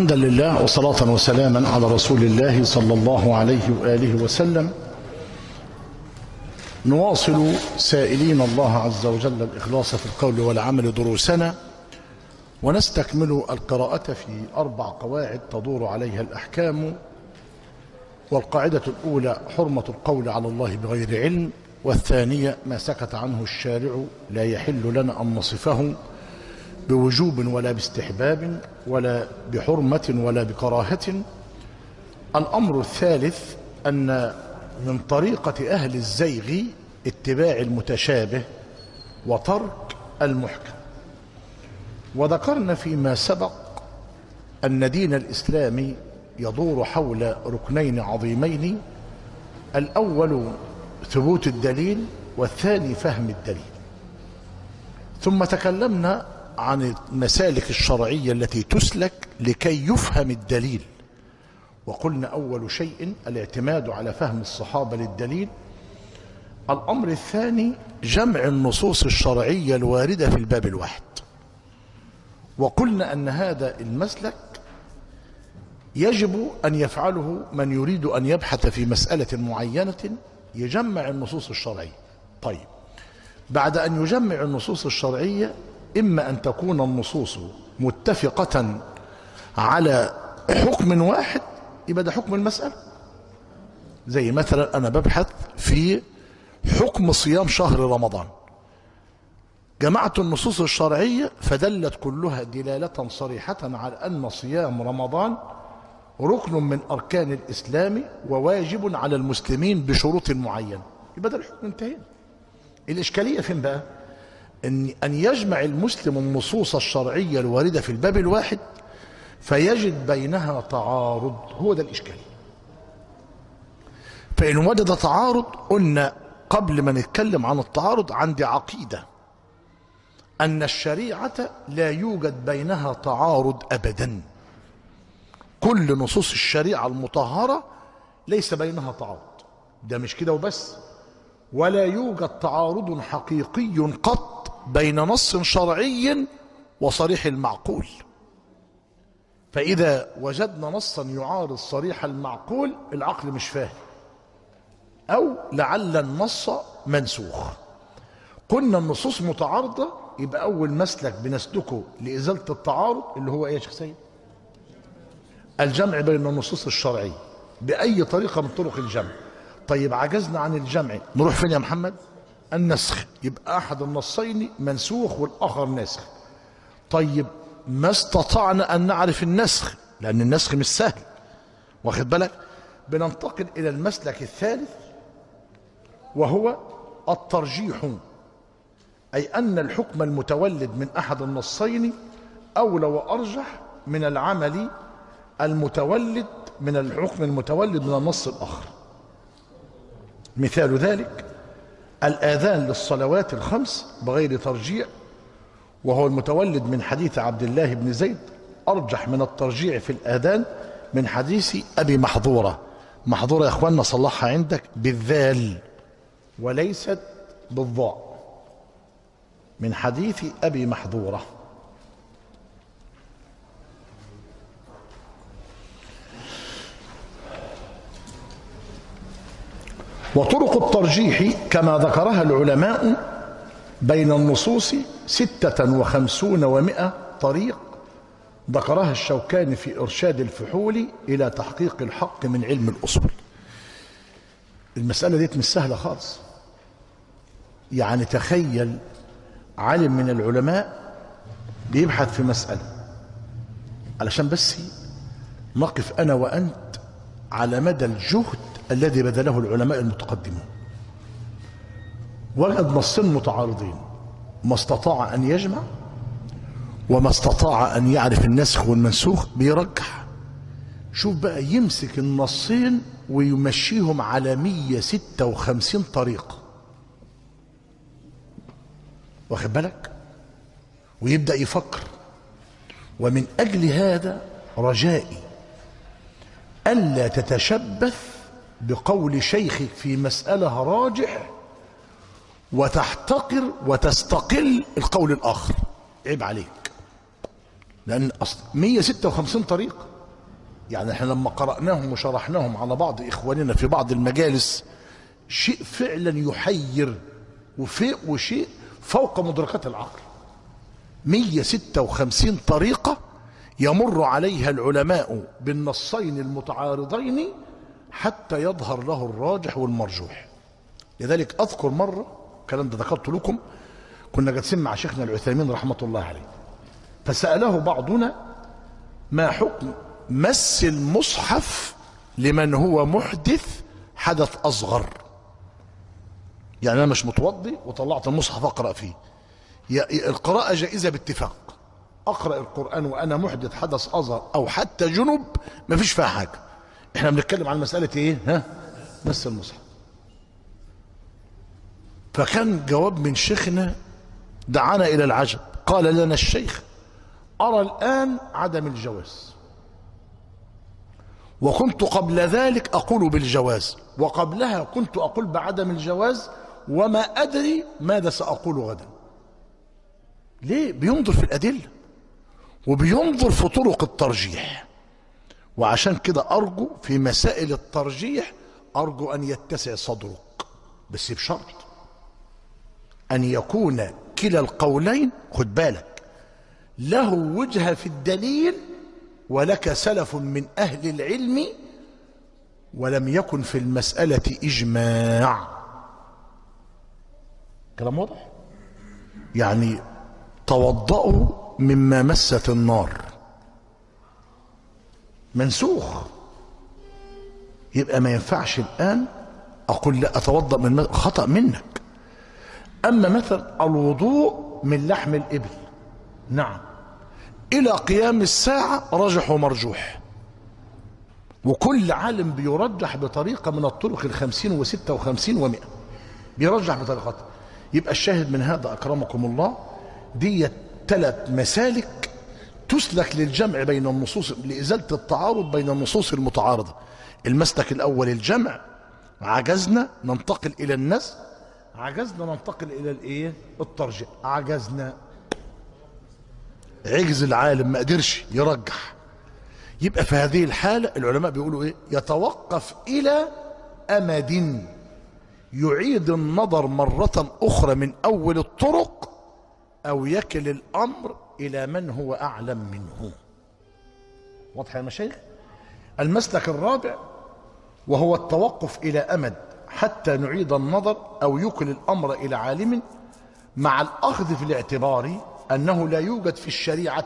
حمدا لله وصلاة وسلاما على رسول الله صلى الله عليه وآله وسلم نواصل سائلين الله عز وجل الإخلاص في القول والعمل دروسنا ونستكمل القراءة في أربع قواعد تدور عليها الأحكام والقاعدة الأولى حرمة القول على الله بغير علم والثانية ما سكت عنه الشارع لا يحل لنا أن نصفه بوجوب ولا باستحباب ولا بحرمة ولا بكراهة الأمر الثالث أن من طريقة أهل الزيغ اتباع المتشابه وترك المحكم وذكرنا فيما سبق أن دين الإسلام يدور حول ركنين عظيمين الأول ثبوت الدليل والثاني فهم الدليل ثم تكلمنا عن المسالك الشرعية التي تسلك لكي يفهم الدليل وقلنا أول شيء الاعتماد على فهم الصحابة للدليل الأمر الثاني جمع النصوص الشرعية الواردة في الباب الواحد وقلنا أن هذا المسلك يجب أن يفعله من يريد أن يبحث في مسألة معينة يجمع النصوص الشرعية طيب بعد أن يجمع النصوص الشرعية إما أن تكون النصوص متفقة على حكم واحد يبقى ده حكم المسألة زي مثلا أنا ببحث في حكم صيام شهر رمضان جمعت النصوص الشرعية فدلت كلها دلالة صريحة على أن صيام رمضان ركن من أركان الإسلام وواجب على المسلمين بشروط معينة يبقى ده الحكم انتهينا الإشكالية فين بقى أن, أن يجمع المسلم النصوص الشرعية الواردة في الباب الواحد فيجد بينها تعارض هو ده الإشكالية فإن وجد تعارض قلنا قبل ما نتكلم عن التعارض عندي عقيدة أن الشريعة لا يوجد بينها تعارض أبدا كل نصوص الشريعة المطهرة ليس بينها تعارض ده مش كده وبس ولا يوجد تعارض حقيقي قط بين نص شرعي وصريح المعقول فإذا وجدنا نصا يعارض صريح المعقول العقل مش فاهم أو لعل النص منسوخ قلنا النصوص متعارضة يبقى أول مسلك بنسلكه لإزالة التعارض اللي هو إيه يا شيخ سيد؟ الجمع بين النصوص الشرعية بأي طريقة من طرق الجمع طيب عجزنا عن الجمع نروح فين يا محمد النسخ يبقى أحد النصين منسوخ والآخر ناسخ طيب ما استطعنا أن نعرف النسخ لأن النسخ مش سهل واخد بالك بننتقل إلى المسلك الثالث وهو الترجيح أي أن الحكم المتولد من أحد النصين أولى وأرجح من العمل المتولد من الحكم المتولد من النص الآخر مثال ذلك الآذان للصلوات الخمس بغير ترجيع وهو المتولد من حديث عبد الله بن زيد أرجح من الترجيع في الآذان من حديث أبي محظورة محظورة يا أخواننا صلحها عندك بالذال وليست بالضاء من حديث أبي محظورة وطرق الترجيح كما ذكرها العلماء بين النصوص ستة وخمسون ومائة طريق ذكرها الشوكاني في إرشاد الفحول إلى تحقيق الحق من علم الأصول المسألة دي مش سهلة خالص يعني تخيل عالم من العلماء بيبحث في مسألة علشان بس نقف أنا وأنت على مدى الجهد الذي بذله العلماء المتقدمون وجد نصين متعارضين ما استطاع أن يجمع وما استطاع أن يعرف النسخ والمنسوخ بيرجح شوف بقى يمسك النصين ويمشيهم على 156 طريقة واخد بالك ويبدأ يفكر ومن أجل هذا رجائي ألا تتشبث بقول شيخك في مسألة راجح وتحتقر وتستقل القول الآخر عيب عليك لأن أصل 156 طريقة يعني احنا لما قرأناهم وشرحناهم على بعض إخواننا في بعض المجالس شيء فعلا يحير وفي وشيء فوق مدركات العقل 156 طريقة يمر عليها العلماء بالنصين المتعارضين حتى يظهر له الراجح والمرجوح لذلك أذكر مرة الكلام ده ذكرت لكم كنا جالسين مع شيخنا العثيمين رحمة الله عليه فسأله بعضنا ما حكم مس المصحف لمن هو محدث حدث أصغر يعني أنا مش متوضي وطلعت المصحف أقرأ فيه يا- القراءة جائزة باتفاق أقرأ القرآن وأنا محدث حدث أصغر أو حتى جنب ما فيش فيها حاجة احنا بنتكلم عن مسألة ايه ها مس المصحف فكان جواب من شيخنا دعانا إلى العجب قال لنا الشيخ أرى الآن عدم الجواز وكنت قبل ذلك أقول بالجواز وقبلها كنت أقول بعدم الجواز وما أدري ماذا سأقول غدا ليه بينظر في الأدلة وبينظر في طرق الترجيح وعشان كده أرجو في مسائل الترجيح أرجو أن يتسع صدرك بس بشرط أن يكون كلا القولين خد بالك له وجهة في الدليل ولك سلف من أهل العلم ولم يكن في المسألة إجماع كلام واضح يعني توضأوا مما مست النار منسوخ يبقى ما ينفعش الآن أقول لا أتوضأ من خطأ منك أما مثلا الوضوء من لحم الإبل نعم إلى قيام الساعة رجح ومرجوح وكل عالم بيرجح بطريقة من الطرق الخمسين وستة وخمسين ومئة بيرجح بطريقته يبقى الشاهد من هذا أكرمكم الله دي ثلاث مسالك تسلك للجمع بين النصوص لإزالة التعارض بين النصوص المتعارضة المسلك الأول الجمع عجزنا ننتقل إلى النسخ عجزنا ننتقل إلى الإيه الترجيح عجزنا عجز العالم ما قدرش يرجح يبقى في هذه الحالة العلماء بيقولوا ايه يتوقف الى امد يعيد النظر مرة اخرى من اول الطرق او يكل الامر الى من هو اعلم منه واضح يا مشايخ المسلك الرابع وهو التوقف الى امد حتى نعيد النظر او يكل الامر الى عالم مع الاخذ في الاعتبار انه لا يوجد في الشريعه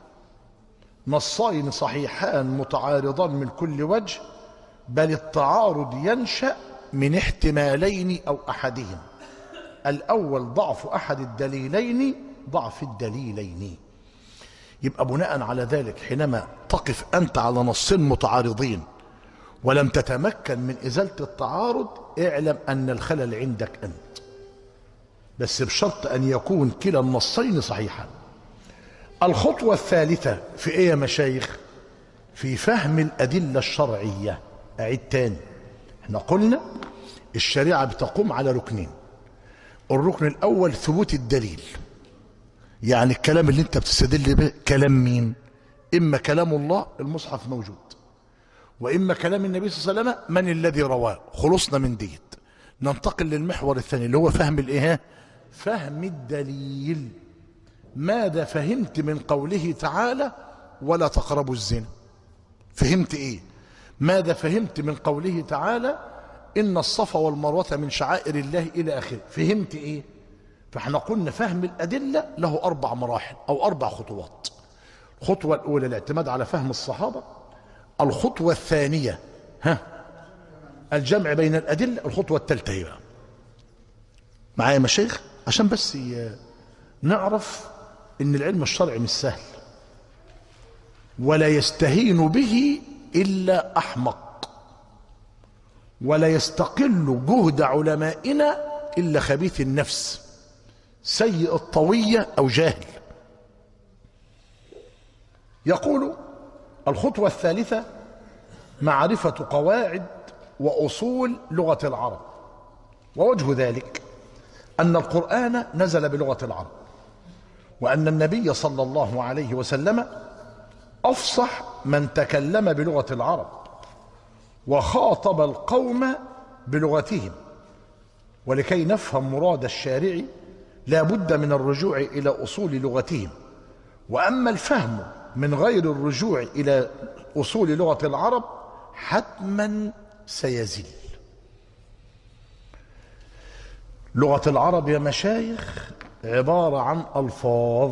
نصين صحيحان متعارضان من كل وجه بل التعارض ينشا من احتمالين او احدهم الاول ضعف احد الدليلين ضعف الدليلين يبقى بناء على ذلك حينما تقف انت على نصين متعارضين ولم تتمكن من ازاله التعارض اعلم ان الخلل عندك انت بس بشرط ان يكون كلا النصين صحيحا الخطوه الثالثه في ايه يا مشايخ في فهم الادله الشرعيه اعيد تاني احنا قلنا الشريعه بتقوم على ركنين الركن الاول ثبوت الدليل يعني الكلام اللي انت بتستدل به كلام مين اما كلام الله المصحف موجود واما كلام النبي صلى الله عليه وسلم من الذي رواه خلصنا من ديت ننتقل للمحور الثاني اللي هو فهم الايه فهم الدليل ماذا فهمت من قوله تعالى ولا تقربوا الزنا فهمت ايه ماذا فهمت من قوله تعالى ان الصفا والمروه من شعائر الله الى اخره فهمت ايه فاحنا قلنا فهم الادله له اربع مراحل او اربع خطوات الخطوه الاولى الاعتماد على فهم الصحابه الخطوه الثانيه ها الجمع بين الادله الخطوه الثالثه هي بقى معايا يا مشايخ عشان بس ي- نعرف ان العلم الشرعي مش سهل ولا يستهين به الا احمق ولا يستقل جهد علمائنا الا خبيث النفس سيء الطويه او جاهل يقول الخطوه الثالثه معرفه قواعد واصول لغه العرب ووجه ذلك ان القران نزل بلغه العرب وان النبي صلى الله عليه وسلم أفصح من تكلم بلغة العرب وخاطب القوم بلغتهم ولكي نفهم مراد الشارع لا بد من الرجوع إلى أصول لغتهم وأما الفهم من غير الرجوع إلى أصول لغة العرب حتما سيزل لغة العرب يا مشايخ عبارة عن ألفاظ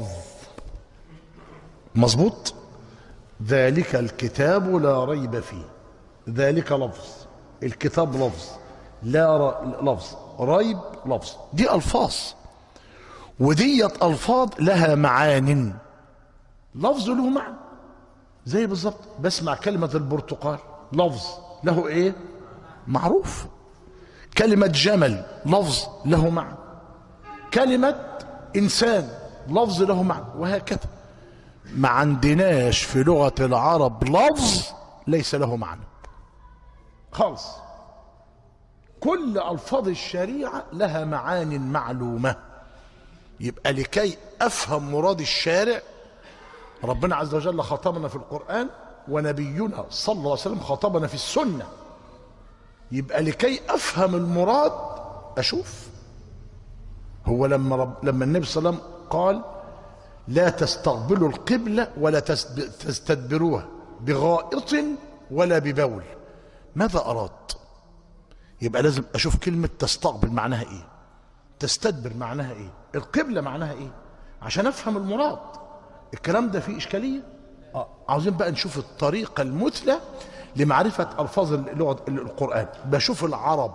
مظبوط ذلك الكتاب لا ريب فيه ذلك لفظ الكتاب لفظ لا ر... لفظ ريب لفظ دي ألفاظ وديت ألفاظ لها معان لفظ له معنى زي بالظبط بسمع كلمة البرتقال لفظ له ايه معروف كلمة جمل لفظ له معنى كلمة إنسان لفظ له معنى وهكذا ما عندناش في لغة العرب لفظ ليس له معنى خالص كل ألفاظ الشريعة لها معان معلومة يبقى لكي أفهم مراد الشارع ربنا عز وجل خاطبنا في القرآن ونبينا صلى الله عليه وسلم خاطبنا في السنة يبقى لكي أفهم المراد أشوف هو لما رب لما النبي صلى الله عليه وسلم قال لا تستقبلوا القبلة ولا تستدبروها بغائط ولا ببول ماذا أراد يبقى لازم أشوف كلمة تستقبل معناها إيه تستدبر معناها إيه القبلة معناها إيه عشان أفهم المراد الكلام ده فيه إشكالية آه. عاوزين بقى نشوف الطريقة المثلى لمعرفة ألفاظ اللغة القرآن بشوف العرب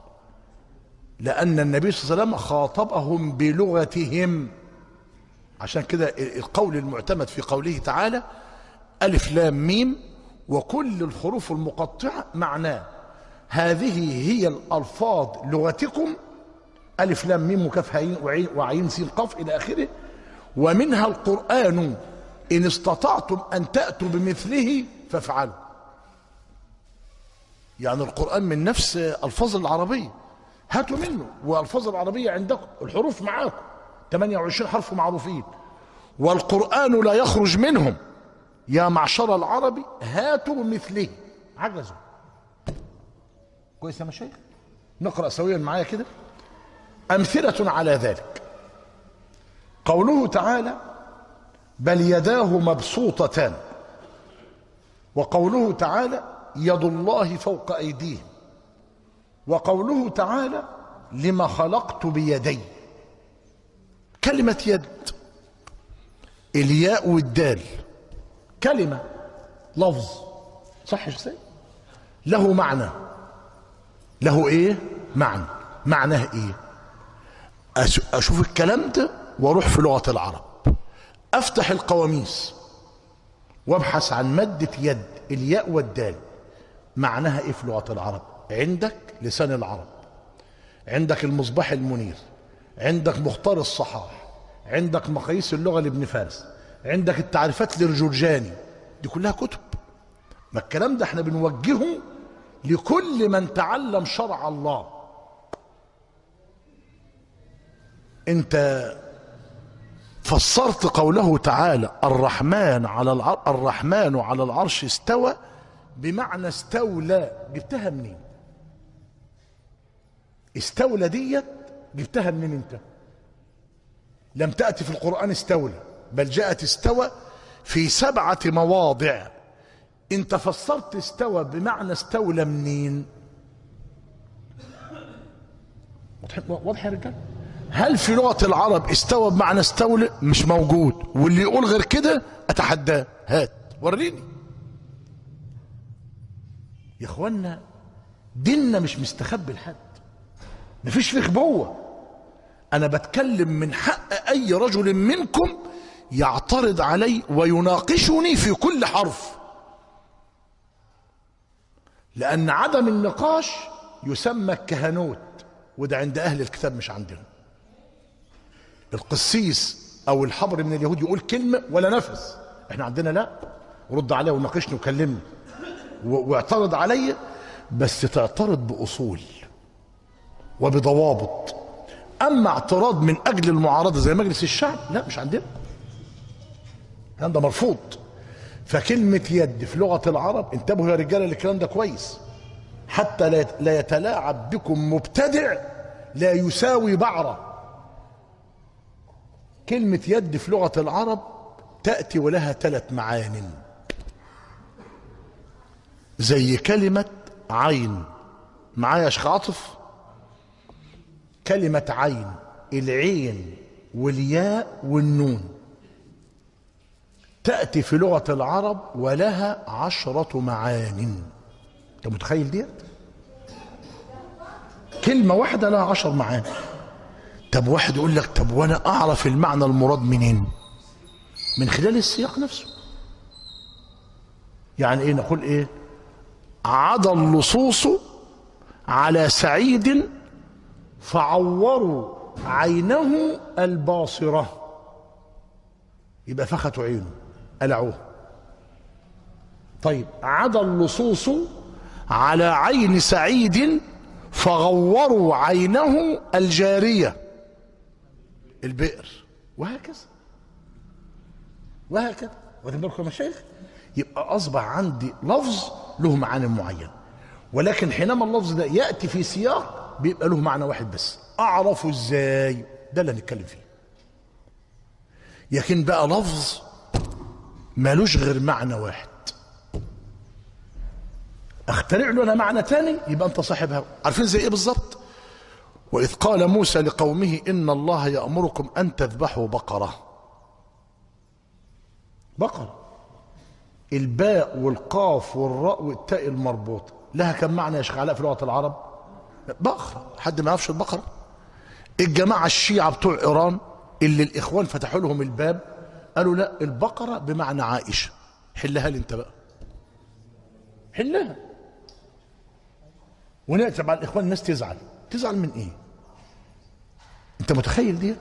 لأن النبي صلى الله عليه وسلم خاطبهم بلغتهم عشان كده القول المعتمد في قوله تعالى ألف لام ميم وكل الحروف المقطعة معناه هذه هي الألفاظ لغتكم ألف لام ميم وكاف هين وعين, وعين سين قاف إلى آخره ومنها القرآن إن استطعتم أن تأتوا بمثله فافعلوا يعني القرآن من نفس ألفاظ العربية هاتوا منه والألفاظ العربية عندكم الحروف معاكم 28 حرف معروفين والقرآن لا يخرج منهم يا معشر العرب هاتوا مثله عجزوا كويس يا مشايخ نقرأ سويا معايا كده أمثلة على ذلك قوله تعالى بل يداه مبسوطتان وقوله تعالى يد الله فوق أيديهم وقوله تعالى لما خلقت بيدي كلمة يد الياء والدال كلمة لفظ صح يا شيخ له معنى له ايه معنى معناه ايه اشوف الكلام ده واروح في لغة العرب افتح القواميس وابحث عن مادة يد الياء والدال معناها ايه في لغة العرب عندك لسان العرب عندك المصباح المنير عندك مختار الصحاح عندك مقاييس اللغة لابن فارس عندك التعريفات للجرجاني دي كلها كتب ما الكلام ده احنا بنوجهه لكل من تعلم شرع الله انت فسرت قوله تعالى الرحمن على العر... الرحمن على العرش استوى بمعنى استولى جبتها منين استولى ديت جبتها منين انت لم تأتي في القرآن استولى بل جاءت استوى في سبعة مواضع انت فسرت استوى بمعنى استولى منين واضح يا رجال هل في لغة العرب استوى بمعنى استولى مش موجود واللي يقول غير كده اتحداه هات وريني يا اخوانا ديننا مش مستخبي لحد مفيش فيه خبوه انا بتكلم من حق اي رجل منكم يعترض علي ويناقشني في كل حرف لان عدم النقاش يسمى الكهنوت وده عند اهل الكتاب مش عندنا القسيس او الحبر من اليهود يقول كلمه ولا نفس احنا عندنا لا رد عليه وناقشني وكلمني واعترض علي بس تعترض باصول وبضوابط اما اعتراض من اجل المعارضه زي مجلس الشعب لا مش عندنا الكلام ده مرفوض فكلمة يد في لغة العرب انتبهوا يا رجالة الكلام ده كويس حتى لا لا يتلاعب بكم مبتدع لا يساوي بعرة كلمة يد في لغة العرب تأتي ولها ثلاث معان زي كلمة عين معايا يا شيخ عاطف كلمة عين العين والياء والنون تأتي في لغة العرب ولها عشرة معان انت متخيل ديت كلمة واحدة لها عشر معاني طب واحد يقول لك طب وانا اعرف المعنى المراد منين من خلال السياق نفسه يعني ايه نقول ايه عدا اللصوص على سعيد فعوروا عينه الباصرة يبقى فختوا عينه قلعوه طيب عدا اللصوص على عين سعيد فغوروا عينه الجارية البئر وهكذا وهكذا واخدين بالكم يا مشايخ يبقى اصبح عندي لفظ له معاني معين ولكن حينما اللفظ ده ياتي في سياق بيبقى له معنى واحد بس اعرفه ازاي ده اللي هنتكلم فيه لكن بقى لفظ مالوش غير معنى واحد اخترع له انا معنى تاني يبقى انت صاحبها عارفين زي ايه بالظبط واذ قال موسى لقومه ان الله يامركم ان تذبحوا بقره بقره الباء والقاف والراء والتاء المربوطه لها كم معنى يا شيخ علاء في لغه العرب بقره حد ما يعرفش البقره الجماعه الشيعه بتوع ايران اللي الاخوان فتحوا لهم الباب قالوا لا البقره بمعنى عائشه حلها لي انت بقى حلها ونأتي مع الاخوان الناس تزعل تزعل من ايه انت متخيل ديت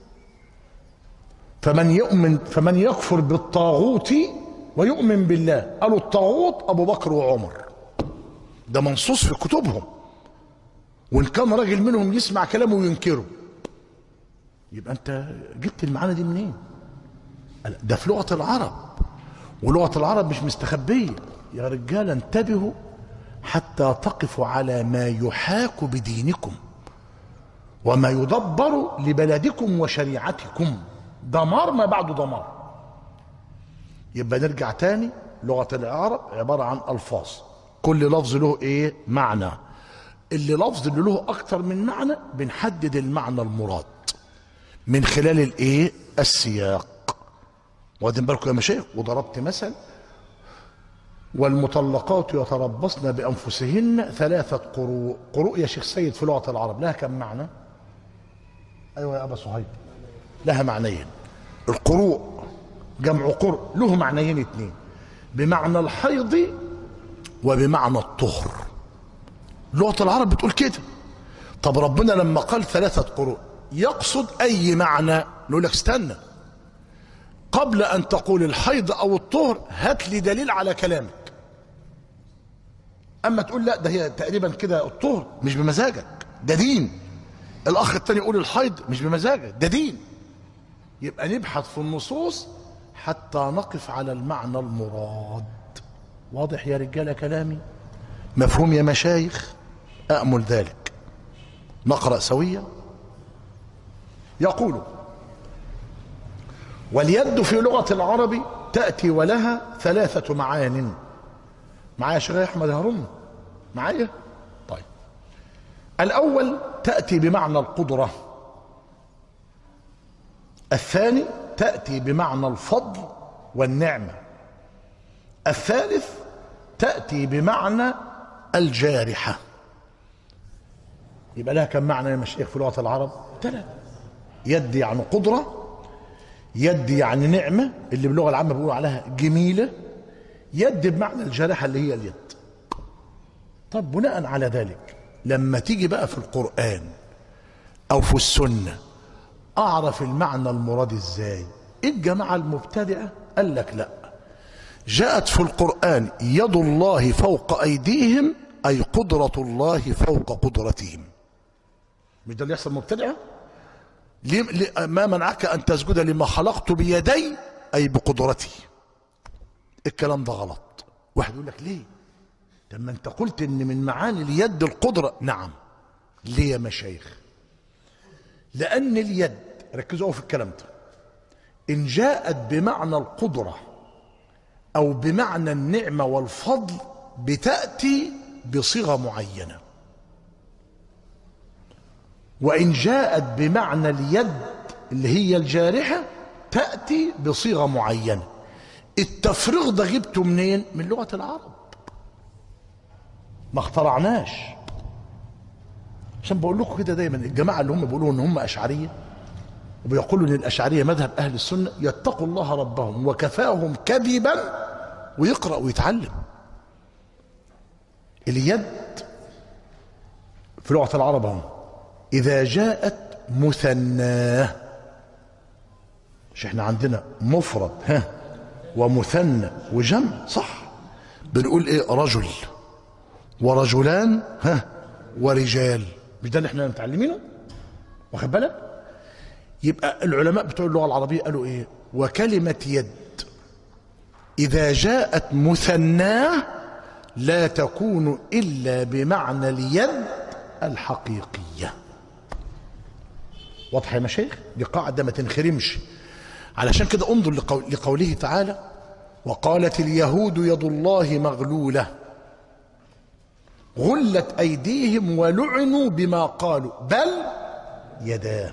فمن يؤمن فمن يكفر بالطاغوت ويؤمن بالله قالوا الطاغوت ابو بكر وعمر ده منصوص في كتبهم وان كان راجل منهم يسمع كلامه وينكره يبقى انت جبت المعاني دي منين ده في لغه العرب ولغه العرب مش مستخبيه يا رجال انتبهوا حتى تقفوا على ما يحاك بدينكم وما يدبر لبلدكم وشريعتكم دمار ما بعد دمار يبقى نرجع تاني لغة العرب عبارة عن ألفاظ كل لفظ له إيه معنى اللي لفظ اللي له أكتر من معنى بنحدد المعنى المراد من خلال الإيه السياق واخدين بالكم يا مشايخ وضربت مثل والمطلقات يتربصن بأنفسهن ثلاثة قروء قروء يا شيخ سيد في لغة العرب لها كم معنى أيوة يا أبا صهيب لها معنيين القروء جمع قرء له معنيين اتنين بمعنى الحيض وبمعنى الطهر لغة العرب بتقول كده طب ربنا لما قال ثلاثة قروء يقصد أي معنى نقول لك استنى قبل أن تقول الحيض أو الطهر هات لي دليل على كلامك أما تقول لا ده هي تقريبا كده الطهر مش بمزاجك ده دين الأخ التاني يقول الحيض مش بمزاجك ده دين يبقى نبحث في النصوص حتى نقف على المعنى المراد واضح يا رجالة كلامي مفهوم يا مشايخ أأمل ذلك نقرأ سويا يقول واليد في لغة العرب تأتي ولها ثلاثة معان معايا شيخ أحمد هارون معايا طيب الأول تأتي بمعنى القدرة الثاني تأتي بمعنى الفضل والنعمة الثالث تأتي بمعنى الجارحة يبقى لها كم معنى يا مشايخ في لغة العرب ثلاثة يد يعني قدرة يد يعني نعمة اللي باللغة العامة بيقولوا عليها جميلة يد بمعنى الجارحة اللي هي اليد طب بناء على ذلك لما تيجي بقى في القرآن أو في السنة أعرف المعنى المراد إزاي الجماعة المبتدئة قال لك لا جاءت في القرآن يد الله فوق أيديهم أي قدرة الله فوق قدرتهم مش ده اللي يحصل مبتدئة ما منعك أن تسجد لما خلقت بيدي أي بقدرتي الكلام ده غلط واحد يقول لك ليه لما انت قلت ان من معاني اليد القدرة نعم ليه يا مشايخ لأن اليد ركزوا في الكلام ده إن جاءت بمعنى القدرة أو بمعنى النعمة والفضل بتأتي بصيغة معينة وإن جاءت بمعنى اليد اللي هي الجارحة تأتي بصيغة معينة التفريغ ده جبته منين؟ من لغة العرب ما اخترعناش عشان بقول لكم كده دايما الجماعة اللي هم بيقولوا ان هم أشعرية وبيقولوا ان الأشعرية مذهب أهل السنة يتقوا الله ربهم وكفاهم كذبا ويقرأ ويتعلم اليد في لغة العرب هم إذا جاءت مثناه مش احنا عندنا مفرد ها ومثنى وجمع صح بنقول ايه رجل ورجلان ها ورجال مش ده اللي احنا متعلمينه واخد بالك يبقى العلماء بتوع اللغه العربيه قالوا ايه وكلمه يد اذا جاءت مثناه لا تكون الا بمعنى اليد الحقيقيه واضحه يا مشايخ دي قاعده ما تنخرمش علشان كده انظر لقول لقوله تعالى وقالت اليهود يد الله مغلوله غلت ايديهم ولعنوا بما قالوا بل يداه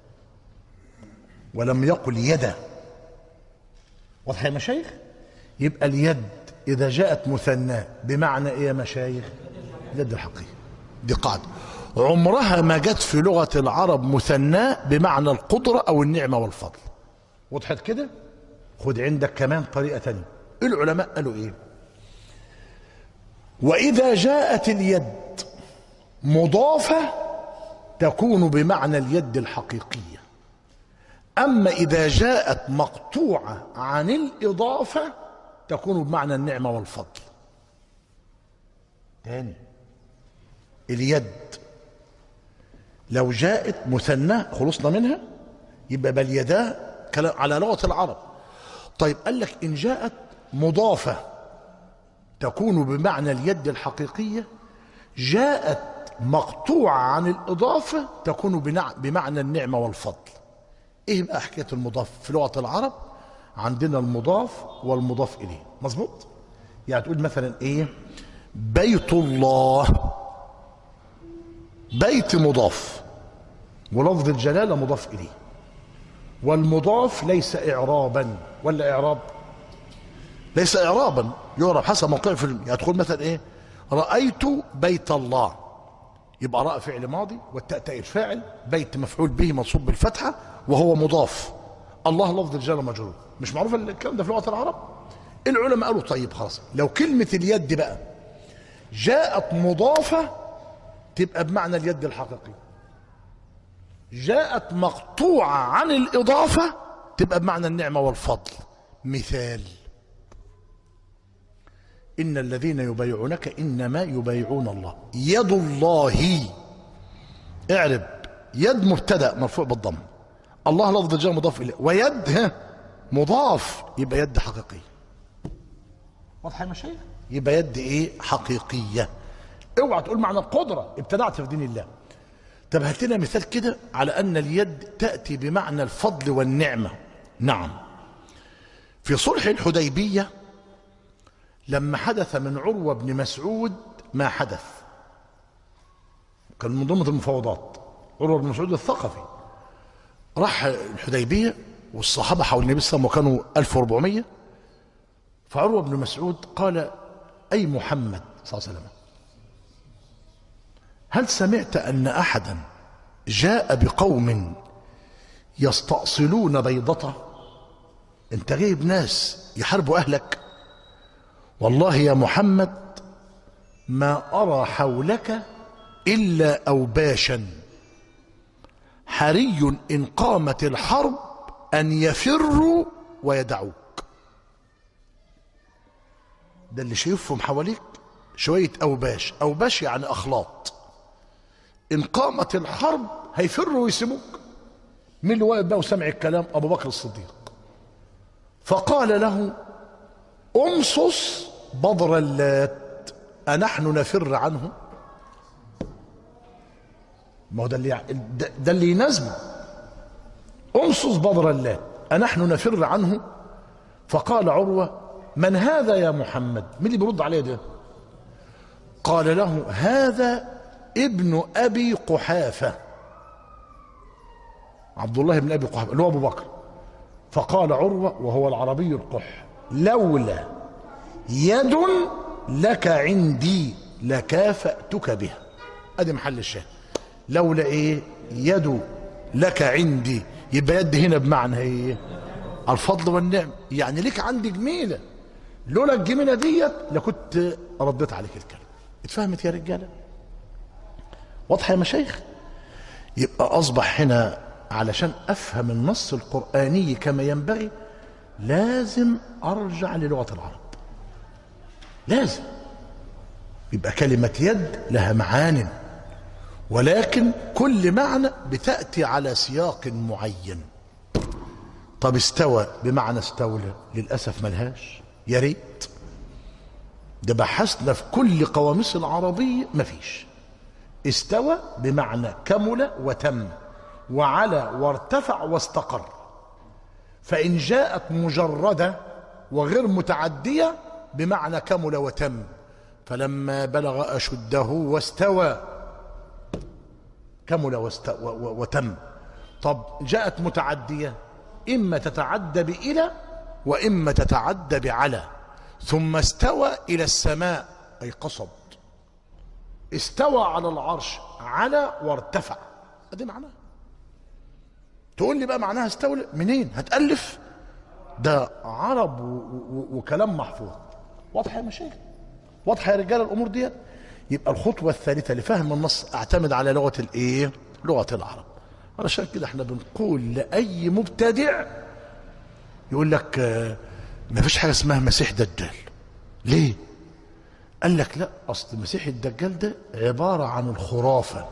ولم يقل يدا واضح يا مشايخ يبقى اليد اذا جاءت مثناه بمعنى ايه يا مشايخ اليد الحقيقيه دي قاعده عمرها ما جت في لغه العرب مثناه بمعنى القدره او النعمه والفضل وضحت كده خد عندك كمان طريقه تانية العلماء قالوا ايه واذا جاءت اليد مضافه تكون بمعنى اليد الحقيقيه اما اذا جاءت مقطوعه عن الاضافه تكون بمعنى النعمه والفضل تاني اليد لو جاءت مثناه خلصنا منها يبقى بل يداه كلام على لغه العرب طيب قال لك ان جاءت مضافه تكون بمعنى اليد الحقيقيه جاءت مقطوعه عن الاضافه تكون بمعنى النعمه والفضل ايه بقى حكايه المضاف في لغه العرب عندنا المضاف والمضاف اليه مظبوط يعني تقول مثلا ايه بيت الله بيت مضاف ولفظ الجلاله مضاف اليه والمضاف ليس اعرابا ولا اعراب ليس اعرابا يعرب حسب موقعه في يعني تقول مثلا ايه رايت بيت الله يبقى راى فعل ماضي والتاء الفاعل بيت مفعول به منصوب بالفتحه وهو مضاف الله لفظ الجلاله مجرور مش معروف الكلام ده في لغه العرب العلماء قالوا طيب خلاص لو كلمه اليد بقى جاءت مضافه تبقى بمعنى اليد الحقيقي جاءت مقطوعه عن الاضافه تبقى بمعنى النعمه والفضل مثال إن الذين يبايعونك إنما يبايعون الله يد الله اعرب يد مبتدأ مرفوع بالضم الله لفظ الجار مضاف إليه ويد ها مضاف يبقى يد حقيقية واضحة يا مشايخ يبقى يد إيه حقيقية اوعى تقول معنى القدرة ابتدعت في دين الله طب هات لنا مثال كده على أن اليد تأتي بمعنى الفضل والنعمة نعم في صلح الحديبيه لما حدث من عروة بن مسعود ما حدث كان من ضمن المفاوضات عروة بن مسعود الثقفي راح الحديبية والصحابة حول النبي صلى الله عليه وسلم وكانوا 1400 فعروة بن مسعود قال أي محمد صلى الله عليه وسلم هل سمعت أن أحدا جاء بقوم يستأصلون بيضته انت جايب ناس يحاربوا أهلك والله يا محمد ما أرى حولك إلا أوباشا حري إن قامت الحرب أن يفروا ويدعوك ده اللي شايفهم حواليك شوية أوباش أوباش يعني أخلاط إن قامت الحرب هيفروا ويسيبوك مين اللي واقف بقى وسمع الكلام أبو بكر الصديق فقال له امصص بضر اللات أنحن نفر عنه ما هو ده اللي ده, ده اللي يناسبه امصص بضر اللات أنحن نفر عنه فقال عروة من هذا يا محمد مين اللي بيرد عليه ده قال له هذا ابن أبي قحافة عبد الله بن أبي قحافة اللي هو أبو بكر فقال عروة وهو العربي القح لولا يد لك عندي لكافأتك بها ادي محل الشاهد لولا ايه يد لك عندي يبقى يد هنا بمعنى ايه الفضل والنعم يعني لك عندي جميله لولا الجميله ديت لكنت رديت عليك الكلام اتفهمت يا رجاله واضحه يا مشايخ يبقى اصبح هنا علشان افهم النص القراني كما ينبغي لازم ارجع للغه العرب لازم يبقى كلمه يد لها معان ولكن كل معنى بتاتي على سياق معين طب استوى بمعنى استولى للاسف ملهاش يا ريت ده بحثنا في كل قواميس العربيه مفيش استوى بمعنى كمل وتم وعلى وارتفع واستقر فإن جاءت مجردة وغير متعدية بمعنى كمل وتم فلما بلغ أشده واستوى كمل واست... و... و... وتم طب جاءت متعدية إما تتعدى بإلى وإما تتعدى بعلى ثم استوى إلى السماء أي قصد استوى على العرش على وارتفع ادي معناها تقول لي بقى معناها استولى منين هتألف ده عرب و... و... وكلام محفوظ واضحه يا مشايخ واضحه يا رجاله الامور ديت يبقى الخطوه الثالثه لفهم النص اعتمد على لغه الايه لغه العرب علشان كده احنا بنقول لاي مبتدع يقول لك آه، ما فيش حاجه اسمها مسيح دجال ليه قال لك لا اصل مسيح الدجال ده عباره عن الخرافه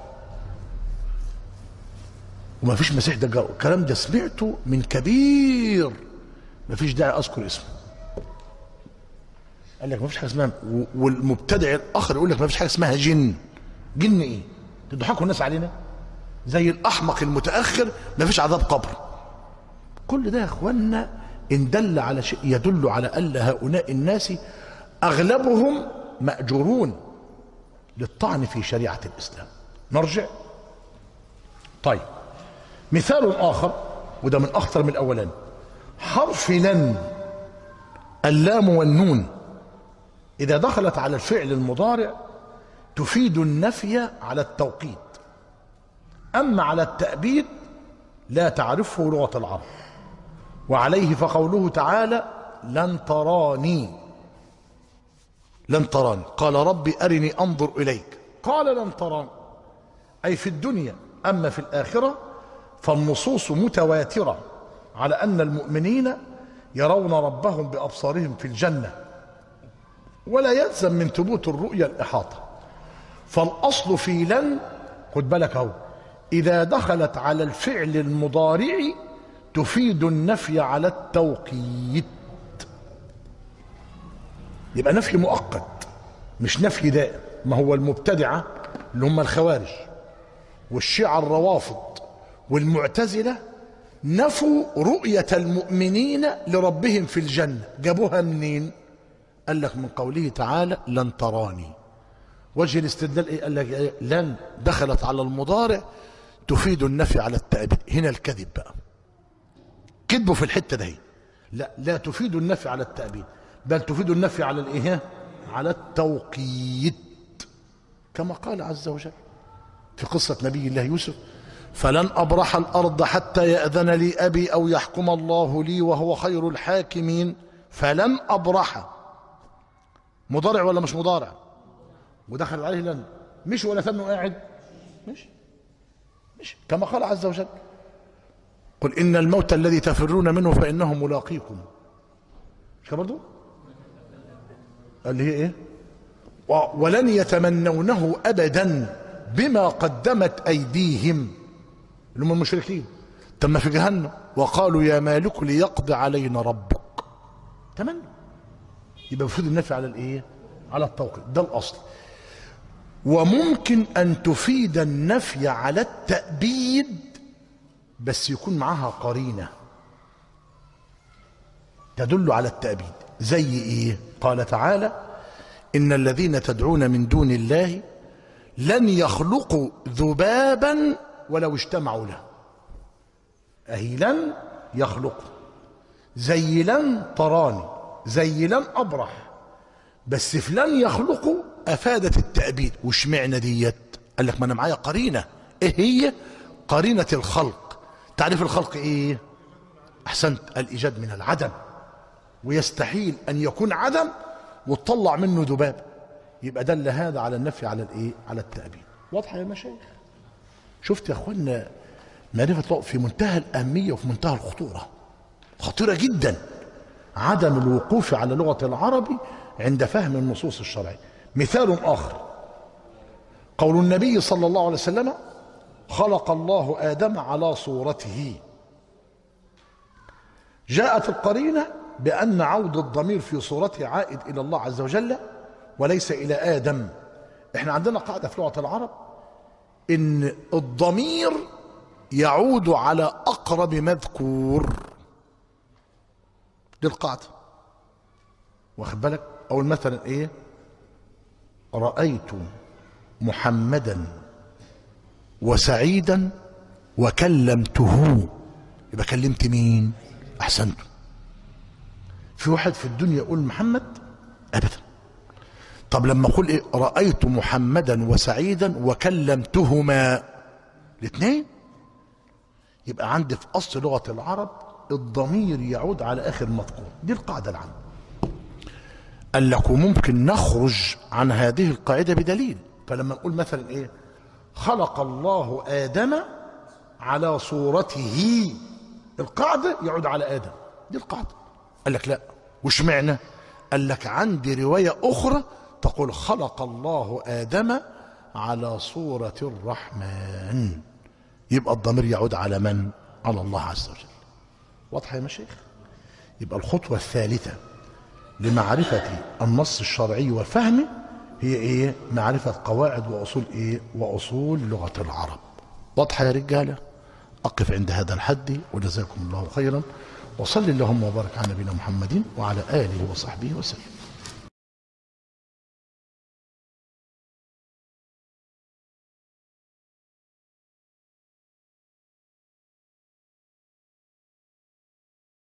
وما فيش مسيح دجال الكلام ده سمعته من كبير ما فيش داعي اذكر اسمه قال لك ما فيش حاجه اسمها و- والمبتدع الاخر يقول لك ما فيش حاجه اسمها جن جن ايه تضحكوا الناس علينا زي الاحمق المتاخر ما فيش عذاب قبر كل ده يا اخوانا ان دل على شيء يدل على ان هؤلاء الناس اغلبهم ماجورون للطعن في شريعه الاسلام نرجع طيب مثال اخر وده من اخطر من الاولاني حرف لن اللام والنون اذا دخلت على الفعل المضارع تفيد النفي على التوقيت اما على التأبيد لا تعرفه لغه العرب وعليه فقوله تعالى لن تراني لن تراني قال ربي أرني أنظر إليك قال لن تراني أي في الدنيا أما في الآخرة فالنصوص متواترة على أن المؤمنين يرون ربهم بأبصارهم في الجنة ولا يلزم من ثبوت الرؤيا الإحاطة فالأصل في لن خد بالك أهو إذا دخلت على الفعل المضارع تفيد النفي على التوقيت يبقى نفي مؤقت مش نفي دائم ما هو المبتدعة اللي هم الخوارج والشيعة الروافض والمعتزلة نفوا رؤية المؤمنين لربهم في الجنة جابوها منين قال لك من قوله تعالى لن تراني وجه الاستدلال ايه قال لك إيه؟ لن دخلت على المضارع تفيد النفي على التأبيد هنا الكذب بقى كذبوا في الحته دي لا لا تفيد النفي على التأبيد بل تفيد النفي على الايه على التوقيت كما قال عز وجل في قصة نبي الله يوسف فلن أبرح الأرض حتى يأذن لي أبي أو يحكم الله لي وهو خير الحاكمين فلن أبرح مضارع ولا مش مضارع ودخل عليه لن مش ولا ثمنه قاعد مش مش كما قال عز وجل قل إن الموت الذي تفرون منه فإنه ملاقيكم مش كده برضه اللي هي ايه و- ولن يتمنونه ابدا بما قدمت ايديهم اللي هم المشركين تم في جهنم وقالوا يا مالك ليقضي علينا ربك تمنى يبقى المفروض النفي على الايه على التوقيت ده الاصل وممكن ان تفيد النفي على التأبيد بس يكون معاها قرينه تدل على التأبيد زي ايه قال تعالى ان الذين تدعون من دون الله لن يخلقوا ذبابا ولو اجتمعوا له اهي لن يخلقوا زي لن تراني زي لن ابرح بس في لن يخلقوا افادت التأبيد وش معنى ديت قال لك ما انا معايا قرينه ايه هي قرينه الخلق تعريف الخلق ايه احسنت الايجاد من العدم ويستحيل ان يكون عدم وتطلع منه ذباب يبقى دل هذا على النفي على الايه على التأبيد واضحه يا مشايخ شفت يا اخوانا معرفه الله في منتهى الاهميه وفي منتهى الخطوره خطيره جدا عدم الوقوف على لغه العربي عند فهم النصوص الشرعيه مثال اخر قول النبي صلى الله عليه وسلم خلق الله ادم على صورته جاءت القرينه بان عود الضمير في صورته عائد الى الله عز وجل وليس الى ادم احنا عندنا قاعده في لغه العرب ان الضمير يعود على اقرب مذكور دي القاعده واخد بالك اول مثلا ايه رايت محمدا وسعيدا وكلمته يبقى كلمت مين احسنت في واحد في الدنيا يقول محمد ابدا طب لما اقول ايه رايت محمدا وسعيدا وكلمتهما الاثنين يبقى عندي في اصل لغه العرب الضمير يعود على اخر مذكور دي القاعده العامه قال لك وممكن نخرج عن هذه القاعده بدليل فلما نقول مثلا ايه خلق الله ادم على صورته القاعده يعود على ادم دي القاعده قال لك لا وش معنى قال لك عندي روايه اخرى تقول خلق الله ادم على صوره الرحمن يبقى الضمير يعود على من على الله عز وجل واضحه يا مشايخ يبقى الخطوه الثالثه لمعرفه النص الشرعي وفهمه هي ايه معرفه قواعد واصول ايه واصول لغه العرب واضحه يا رجاله اقف عند هذا الحد وجزاكم الله خيرا وصل اللهم وبارك على نبينا محمد وعلى اله وصحبه وسلم